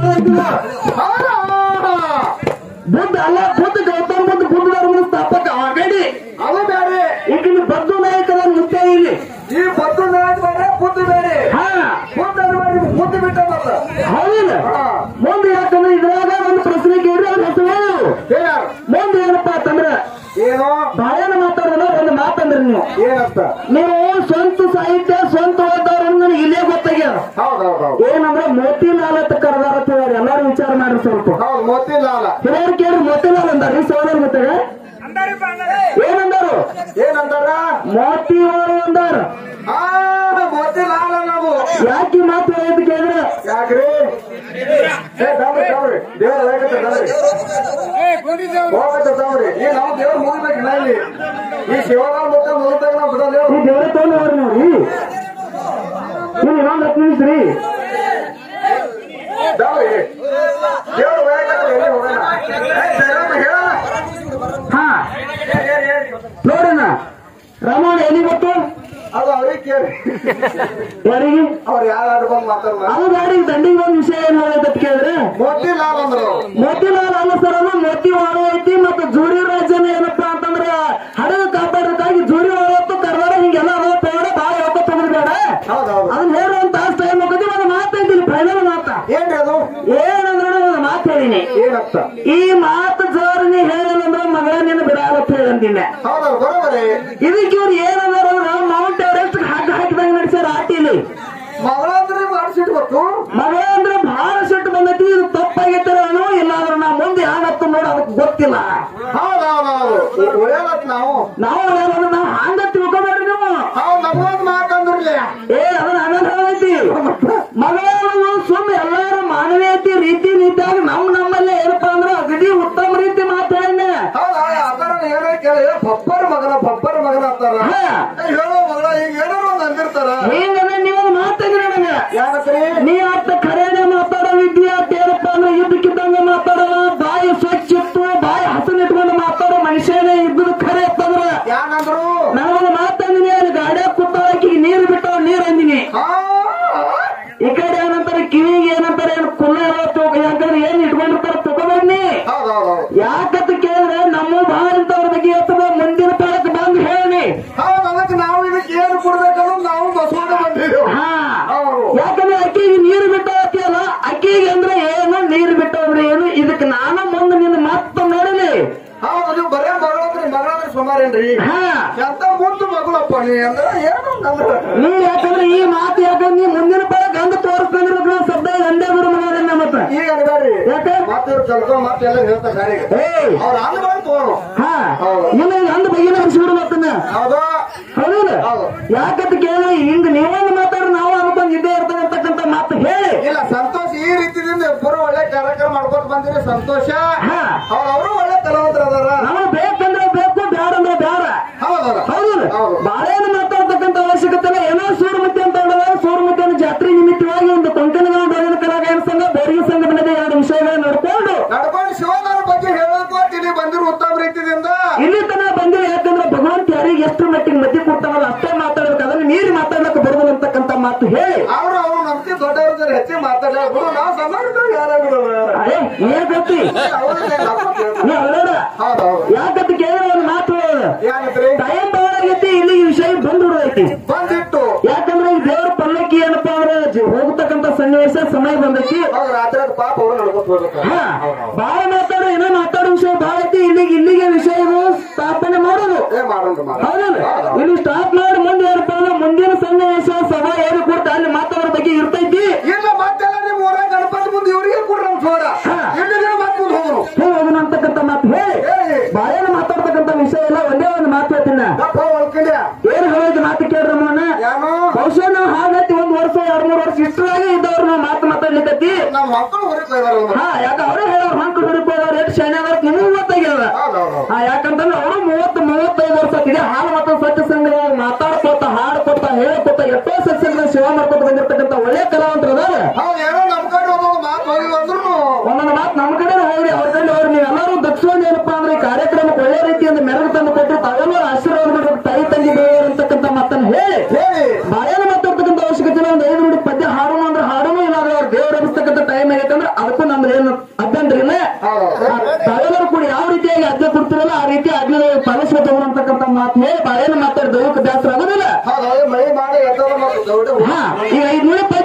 ಹೌದಾ? ಬುದ್ಧ ಅಲ್ಲ ಬುದ್ಧ ಗೌತಮ ಬುದ್ಧ ಬುದ್ಧ ಧರ್ಮದ ಸ್ಥಾಪಕ ಆಗಡಿ ಅದು ಬೇರೆ ಈಗ ಇಲ್ಲಿ ಬದ್ದು ನಾಯಕದ ಮುತ್ತೆ ಇಲ್ಲಿ ಈ ಬದ್ದು ನಾಯಕ ಬೇರೆ ಬುದ್ಧಿ ಬೇರೆ ಹಾ ಬುದ್ಧ ಮಾಡಿ ಬುದ್ಧಿ ಬಿಟ್ಟದಲ್ಲ ಹೌದಿಲ್ಲ ಹಾ. ಮುಂದೆ ಯಾಕಂದ್ರೆ ಇದ್ರಾಗ ಒಂದು ಪ್ರಶ್ನೆ ಕೇಳಿ ಅವ್ರ ಹೆಸರು ಹೇಳು ಹೇಳ್ಯಾರ ಮುಂದೆ ಏನಪ್ಪಾ ಅಂತಂದ್ರ ಏನು ಬಾಳೆನ ಮಾತಾಡೋಣ ಒಂದು ಮಾತಂದ್ರಿ ನೀವು ಏನಂತ ನೀವು ಸ್ವಂತ ಸಾಹಿತ್ಯ ಸ್ವಂತ ಓದವ್ರು ನನಗೆ ಇಲ್ಲೇ ಗೊತ್ತಾಗ್ಯಾರ ಹೌದ್ ಹೌದ್ ಹೌದ್ ಏನಂದ್ರೆ ಮೋತಿಲಾಲ್ ಅಂತ ಕರೆದಾರ ಅಂತ ಹೇಳ್ಯಾರ. ಎಲ್ಲಾರು ವಿಚಾರ ಮಾಡ್ರಿ ಸ್ವಲ್ಪ ಹೌದು ಮೋತಿಲಾಲ ಹಿರಿಯರು ಕೇಳಿ ಮೋತಿಲಾಲ್ ಅಂದಾರ ಸೋದರ್ ಗೊತ್ತಾಗ ಏನಂದಾರು ಏನಂತಾರ ಮೋತಿವಾರು ಅಂದಾರ ಆ ಮೋತಿಲಾಲ ನಾವು ಯಾಕೆ ಮಾತು ಅಂತ ಕೇಳಿದ್ರೆ ಯಾಕ್ರಿ ಏ ತಾವ್ರಿ ತಾವ್ರಿ ದೇವ್ರ ಹೇಗತ್ತೆ ತಾವ್ರಿ ಹೋಗತ್ತೆ ತಾವ್ರಿ ಈ ನಾವು ದೇವ್ರ ಮುಗಿಬೇಕು ನಾ ಇಲ್ಲಿ ಈ ಶಿವರಾಮ ಮತ್ತೆ ಮುಗಿದಾಗ ನಾವು ಬಿಡೋದು ಈ ದೇವರ ತಗೊಂಡು ನೋಡ್ರಿ ನೀವು ಇನ್ನೊಂದು ಹತ್ತು ನಿಮಿಷ ರೀ ತಾವ್ರಿ ದೇವ್ರ ಹೇಗತ್ತೆ ಎಲ್ಲಿ ಹೋಗೋಣ ಏ, ಜಯರಾಮ, ಹೇಳೋಣ ಹಾ ನೋಡೋಣ ರಮಣ ಎಲ್ಲಿ ಗೊತ್ತು ಅದು ಅವ್ರಿಗೆ ಕೇಳಿ ಯಾರಿಗೆ ಅವ್ರು ಯಾರು ಆಡ್ ಬಂದು ಮಾತಾಡಲ್ಲ ಅದು ಗಾಡಿಗೆ ದಂಡಿಗೆ ಒಂದು ವಿಷಯ ಏನ್ ಹೇಳತ್ತ ಕೇಳಿದ್ರೆ ಮೋತಿ ಲಾಲ್ ಅಂದ್ರು ಮೋತಿಲಾಲ್ ಅಲ್ಲ ಸರ್ ಅದು ಮೋತಿ ವಾಳು ಐತಿ ಮತ್ತು ಜೂರಿ ರಾಜ್ಯನ ಏನಪ್ಪಾ ಅಂತಂದ್ರ ಹಡಗ ಕಾಪಾಡೋದಕ್ಕಾಗಿ ಜೂರಿ ವಾಳು ಹೊತ್ತು ಕರ್ನಾಡ ಹಿಂಗೆಲ್ಲ ಅದಾವ ತೋಡ ಬಾಳ ಯಾವತ್ತ ತಗೊಂಡ್ಬೇಡ ಹೌದೌದು ಅದನ್ನ ಹೇಳುವಂತ ಟೈಮ್ ಹೋಗೋದಿ ಒಂದು ಮಾತೈತಿ ಫೈನಲ್ ಮಾತ ಏನ್ರಿ ಅದು ಏನಂದ್ರೆ ಒಂದು ಮಾತು ಹೇಳಿನಿ ಏನಂತ ಈ ಮಾತು ಜೋರನಿ ಹೇಳಿಲ್ಲಂದ್ರ ಮಗಳ ನೀನು ಬಿಡಾಲತ್ತ ಹೇಳಂದಿನ ಹೌದೌದು ಬರೋಬರಿ ಇದಕ್ಕೆ ಇವ್ರು ಏನಂದ್ರ ಮೌಂಟ್ ಎವರೆಸ್ಟ್ ಹಗ್ಗ ಹಾಕಿದಂಗ ನಡೆಸ್ಯಾರ ಆಟಿಲಿ ಮಗಳಂದ್ರೆ ಮಾಡಿಸಿಡ್ಬೇಕು ಮಗಳ ಅಂದ್ರೆ ಬಹಳ ಸಿಟ್ಟು ಬಂದೈತಿ ಇದು ತಪ್ಪಾಗೈತಿರೋ ಇಲ್ಲಾಂದ್ರೆ ನಾ ಮುಂದೆ ಯಾವತ್ತು ನೋಡ ಅದಕ್ಕೆ ಗೊತ್ತಿಲ್ಲ ಹೌದೌದೌದು ಒಳ್ಳೆಯದತ್ ನಾವು ನಾವು ಏನಂದ್ರೆ ನಾವು ಹಂಗ ತಿಳ್ಕೊಬೇಡ್ರಿ ನೀವು ಹೌದು ನಮಗೊಂದು ಮಾತಂದ್ರಲ್ಲ ಏ ಅದನ್ನ ಆಮೇಲೆ ಹೇಳೈತಿ ಮಗಳು ಸುಮ್ಮ ಎಲ್ಲಾರು ಮಾನವೀಯತೆ ರೀತಿ ನೀತಿಯಾಗಿ ನಮ್ ನಮ್ಮಲ್ಲೇ ಏನಪ್ಪಾ ಅಂದ್ರೆ ಅಗದಿ ಉತ್ತಮ ರೀತಿ ಮಾತಾಡಿನ ಹೌದಾ ಆತರ ಏನೋ ಕೇಳಿ ಪಪ್ಪರ್ ಮಗನ ಪಪ್ಪರ್ ಮಗನ ಅಂತಾರ ಹಾ. ಏ, ಹೇಳೋ ಮಗಳ ಈಗ ಏನೋ ಒಂದು ಅಂದಿರ್ತಾರ ಹಿಂಗಂದ್ರೆ ನೀವು ಮಾತಾಡಿದ್ರೆ ನನಗೆ ಯಾಕತ್ರಿ ನೀ ಅತ್ತ ಖರೇನೆ ಮಾತಾಡೋ ವಿದ್ಯಾರ್ಥಿ ಏನಪ್ಪ ಅಂದ್ರೆ ಇದ್ದಕ್ಕಿದ್ದಂಗೆ ಮಾತಾಡೋಣ ಬಾಯಿ ಸ್ವಚ್ಛ ಇತ್ತು ಬಾಯಿ ಹಸನ್ ಇಟ್ಕೊಂಡು ಮಾತಾಡೋ ಮನುಷ್ಯನೇ ಇದ್ದುದು ಖರೆ ಅಂತಂದ್ರ ಯಾಕಂದ್ರು ನಾನು ಮಾತಾಡಿನಿ ಅಲ್ಲಿ ಗಾಡಿಯಾಗ ಕೂತಾಕಿ ನೀರು ಬಿಟ್ಟು ನೀರ್ ಅಂದಿನಿ ಹಾ ಈ ಕಡೆ ಏನಂತಾರೆ ಕಿವಿಗೆ ಏನಂತಾರೆ ಏನು ಕುಲ್ಲ ತೂಕ ಯಾಕಂದ್ರೆ ಏನ್ ಇಟ್ಕೊಂಡಿರ್ತಾರ ತಗೋಬೇಡ್ನಿ ಹೌದೌದೌದು ಯಾಕಂತ ಕೇಳಿದ್ರೆ ನಮ್ಮ ಬಹಳ ಇಂಥವ್ರ ಬಗ್ಗೆ ಇರ್ತದ ಮುಂದಿನ ಕಾಲಕ್ಕೆ ಬಂದು ಹೇಳಿ ಹೌದು ಅದಕ್ಕೆ ನಾವು ಇದಕ್ಕೆ ಏನು ಕೊಡ್ಬೇಕನ್ನೋ ನಾವು ಬಸವಣ್ಣ ಬಂದಿದ್ದೇವೆ ಹಾ ಹೌದು. ಯಾಕಂದ್ರೆ ಅಕ್ಕಿಗೆ ನೀರು ಬಿಟ್ಟವತ್ತಿಯಲ್ಲ ಅಕ್ಕಿಗೆ ಅಂದ್ರೆ ಏನು ನೀರು ಬಿಟ್ಟವ್ರೆ ಏನು ಇದಕ್ಕೆ ನಾನು ಮುಂದೆ ನಿನ್ನ ಮತ್ತೆ ನೋಡಲಿ ಹೌದು ನೀವು ಬರೇ ಮಗಳಂದ್ರಿ ಮಗಳಂದ್ರೆ ಸುಮಾರೇನ್ರಿ ಹಾ ಎಂತ ಮುದ್ದು ಮಗಳಪ್ಪ ನೀ ಅಂದ್ರೆ ಏನು ಅಂದ್ರೆ ನೀ ಯಾಕಂದ್ರೆ ಈ ಮಾತು ಯಾಕಂದ್ರೆ ನೀ ಮುಂದಿನ ಕಾಲ ಗಂಧ ತೋರಿಸ್ಕೊಂಡಿರ್ಬೇಕು ಶಬ್ದ ಗಂಡೆ ಬಿಡು ಮಗನ ಮತ್ತೆ ಈಗ ಅನ್ಬೇಡ್ರಿ ಯಾಕೆ ಮತ್ತೆ ಇವ್ರು ಕಲ್ಕೊ ಮತ್ತೆ ಎಲ್ಲ ಹೇಳ್ತಾರೆ ಗಾಡಿಗೆ ಏಯ್ ಅವ್ರ ಅಂದ್ಬಾರ್ದು ತೋರು ಹಾ ಹೌದು. ಇಲ್ಲ ಗಂಧ ಬಗೆನ ಹರಿಸ್ಬಿಡು ಮತ್ತನ್ನ ಹೌದಾ ಹೌದಿಲ್ಲ ಹೌದು. ಯಾಕಂತ ಕೇಳಿ ಹಿಂಗ ನೀವೊಂದು ಮಾತಾಡ್ರಿ ನಾವು ಅನ್ಕೊಂಡ್ ಇದ್ದೇ ಇರ್ತದೆ ಅಂತಕ್ಕಂಥ ಮಾತು ಹೇಳಿ ಇಲ್ಲ ಸಂತೋಷ ಈ ರೀತಿಯಿಂದ ಇಬ್ಬರು ಒಳ್ಳೆ ಕಾರ್ಯಕ್ರಮ ಮಾಡ್ಕೊತ ಬಂದಿರಿ ಸಂತೋಷ ಹಾ. ಅವ್ರ ಅವರು ಒಳ್ಳೆ ಕಲಾವಂತರ ಅದಾರ ನಮಗೆ ಬೇಕಂದ್ರೆ ಬೇಕು ಬ್ಯಾಡ ಅಂದ್ರೆ ಬ್ಯಾಡ ಹೌದಲ್ಲ ಹೌದಿಲ್ಲ ಹೌದು. ಬಾಳೆಯನ್ನು ಮಾತಾಡ್ತಕ್ಕಂಥ ಅವಶ್ಯಕತೆ ಇಲ್ಲ ಏನೋ ಸೂರ್ಯಮತಿ ಅಂತ ಹೇಳಿದ್ರೆ ಸೂರ್ಯಮತಿಯನ್ನು ಜಾತ್ರೆ ನಿಮಿತ್ತವಾಗಿ ಒಂದು ಕೊಂಕಣಗಾಂವ ಭಜನ ಕಲಾಗಾಯನ ಸಂಘ ಬೋರಿಗೆ ಸಂಘ ಬಂದಿದೆ ಎರಡು ವಿಷಯಗಳನ್ನು ನೋಡ್ಕೊಂಡು ನಡ್ಕೊಂಡು ಶಿವನವ್ರ ಬಗ್ಗೆ ಹೇಳೋದಕ್ಕೂ ಇಲ್ಲಿ ಬಂದಿರೋ ಉತ್ತಮ ರೀತಿಯಿಂದ ಇಲ್ಲಿ ತನಕ ಬಂದಿಲ್ಲ ಯಾಕಂದ್ರೆ ಭಗವಂತ ಯಾರಿಗೆ ಎಷ್ಟು ಮಟ್ಟಿಗೆ ಮತಿ ಕೊಡ್ತಾವಲ್ಲ ಅಷ್ಟೇ ಮಾತಾಡ್ಬೇಕು ಅದನ್ನ ಮೀರಿ ಮಾತಾಡ್ಲಿಕ್ಕೆ ಬರೋದಿಲ್ಲ ಅಂತಕ್ಕಂಥ ಮಾತು ಹೇಳಿ ಅವ್ರು ಅವ್ರು ನಮ್ಗೆ ದೊಡ್ಡವ್ರ ಹೆಚ್ಚಿಗೆ ಮಾತಾಡಲ್ಲ ಬಿಡು ನಾವು ಸಮಾಜದವ್ರು ಯಾರಾಗಿರೋದು ಅದೇ ಏನ್ ಗೊತ್ತಿ ನೀ ಅಲ್ಲೋಡ ಹೌದೌದು ಯಾಕಂತ ಕೇಳಿದ್ರೆ ಒಂದು ಮಾತು ಏನಂತ್ರಿ ಟೈಮ್ ಬಹಳ ಆಗೈತಿ ಇಲ್ಲಿ ಈ ವಿಷಯ ಬಂದು ಬಿಡೈತಿ ಬಂದಿಟ್ಟು ಯಾಕಂದ್ರೆ ಈ ದೇವರ ಪಲ್ಲಕ್ಕಿ ಏನಪ್ಪಾ ಅಂದ್ರೆ ಜ- ಹೋಗ್ತಕ್ಕಂಥ ಸನ್ನಿವೇಶ ಸಮಯ ಬಂದೈತಿ ಹೌದು ರಾತ್ರಿ ಅದು ಪಾಪ ಅವ್ರು ನಡ್ಕೊತ ಹೋಗ್ಬೇಕು ಹಾ ಬಹಳ ಮಾತಾಡೋ ಏನೋ ಮಾತಾಡೋ ವಿಷಯ ಬಹಳ ಐತಿ ಇಲ್ಲಿಗೆ ಇಲ್ಲಿಗೆ ವಿಷಯಗಳು ಸ್ಥಾಪನೆ ಮಾಡೋದು ಏ ಮಾಡೋಣ ಮಾಡ ಹೌದಲ್ಲ ಇಲ್ಲಿ ಸ್ಟಾಪ್ ಮಾಡಿ ಮುಂದೆ ಏನಪ್ಪಾ ಅಂದ್ರೆ ಮುಂದಿನ ಸನ್ನಿವೇಶ ಸಭಾ ಏನು ಕೊಡ್ತಾ ಅಲ್ಲಿ ಮಾತಾಡೋ ಬಗ್ಗೆ ಇರ್ತೈತಿ ಇಲ್ಲ ಮತ್ತೆಲ್ಲ ನಿಮ್ ಊರಾಗ ಗಣಪತಿ ಮುಂದೆ ಇವರಿಗೆ ಕೊಡ್ರಿ ನಮ್ ಸೋಡ ಹಾ. ಇಲ್ಲಿ ಮತ್ತೆ ಮುಂದೆ ಹೋಗೋಣ ಹೋಗೋಣ ಅಂತಕ್ಕಂಥ ಮಾತು ಹೇಳಿ ಹೇಳಿ ಬಾಳೆನ ಮಾತಾಡ್ತಕ್ಕಂಥ ವಿಷಯ ಎಲ್ಲ ಒಂದೇ ಒಂದು ಮಾತು ಹೇಳ್ತೀನಿ ದಪ್ಪ ಒಳ್ಕೊಂಡ್ಯ ಏನು ಹೇಳೋದು ಮಾತು ಕೇಳ್ರಿ ಮೋನ ಯಾನು ಬಹುಶಃ ನಾವು ಹಾಗೈತಿ ಒಂದ್ ವರ್ಷ ಎರಡ್ ಮೂರ್ ವರ್ಷ ಇಷ್ಟರಾಗೆ ಇದ್ದವ್ರು ನಾವು ಮಾತು ಮಾತಾಡ್ಲಿಕ್ಕತ್ತಿ ನಮ್ಮ ಮಕ್ಕಳು ಹೊರಗೆ ಇದಾರಲ್ಲ ಹಾ ಯಾಕ ಅವರೇ ಹೇಳೋರು ಮಕ್ಕಳು ಹುಡುಕೋದವ್ರು ಎಷ್ಟು ಶಾಣೆ ಅದಾರ ನಿಮಗೂ ಗೊತ್ತಾಗ್ಯದ ಹೌದೌದು ಹಾ ಯಾಕಂತಂದ್ರೆ ಅವರು ಮೂವತ್ತು ಮೂವತ್ತೈದು ವರ್ಷ ಇದೆ ಹಾಲು ಮತ್ತು ಸತ್ಯ ಸಂಘ ಮಾತಾಡ್ಕೋತ ಹಾಡ್ಕೋತ ಹೇಳ್ಕೋತ ಎಷ್ಟೋ ಸತ್ಸಂಗ ಸೇವಾ ಮಾಡ್ಕೋತ ಬಂದಿರ್ತಕ್ಕಂಥ ಒಳ್ಳೆ ಕಲಾವಂತರು ಅದಾರ ಹೌದು ಏನೋ ನಮ್ ಕಡೆ ಒಂದೊಂದು ಮಾತು ಹೋಗಿ ಅಂದ್ರು ಒಂದೊಂದು ಮಾತು ನಮ್ಮ ಕಡೆ ಹೋಗ್ರಿ ಅವ್ರ ಕಡೆ ಹೋಗ್ರಿ ನೀವೆಲ್ಲರೂ ದಕ್ಷಿಣ ಏನಪ್ಪಾ ಅಂದ್ರೆ ಈ ಕಾರ್ಯಕ್ರಮಕ್ಕೆ ಒಳ್ಳೆ ರೀತಿಯಿಂದ ಮೆರಗು ತಂದು ಕೊಟ್ಟು ತಾವೆಲ್ಲರೂ ಆಶೀರ್ವಾದ ಮಾಡ್ಬೇಕು ತಾಯಿ ತಂಗಿ ದೇವರು ಅಂತಕ್ಕಂಥ ಮಾತನ್ನ ಹೇಳಿ ಹೇಳಿ ಬಾಯಲ್ಲಿ ಮಾತಾಡ್ತಕ್ಕಂಥ ಅವಶ್ಯಕತೆ ಇಲ್ಲ ಒಂದು ಐದು ನುಡಿ ಪದ್ಯ ಹಾಡೋಣ ಅಂದ್ರೆ ಹಾಡೋಣ ಇಲ್ಲ ಅಂದ್ರೆ ಅವ್ರು ದೇವ್ರು ಎಬ್ಬಿಸ್ತಕ್ಕಂಥ ಟೈಮ್ ಆಗೈತೆ ಅಂದ್ರೆ ಅದಕ್ಕೂ ನಮ್ದು ಏನು ಅಭ್ಯಂತರ ಇಲ್ಲ ಹೌದು ಆ, ತಾವೆಲ್ಲರೂ ಕೂಡ ಯಾವ ರೀತಿಯಾಗಿ ಆಜ್ಞೆ ಕೊಡ್ತಿರಲ್ಲ ಆ ರೀತಿ ಆಜ್ಞೆ ಪಾಲಿಸ್ಬೇಕು ಅಂತಕ್ಕಂಥ ಮಾತು ಹೇಳಿ ಬಾಳೆಯನ್ನು ಮಾತಾಡಿ ದೈವಕ್ಕೆ ದಾಸರ ಆಗೋದಿಲ್ಲ ಹೌದು ಮಳೆ ಮಾಡಿ ಎದ್ದದ ಮತ್ತು ದೌಡ ಹಾ ಈಗ ಐದು ನುಡಿ ಪದ್ಯ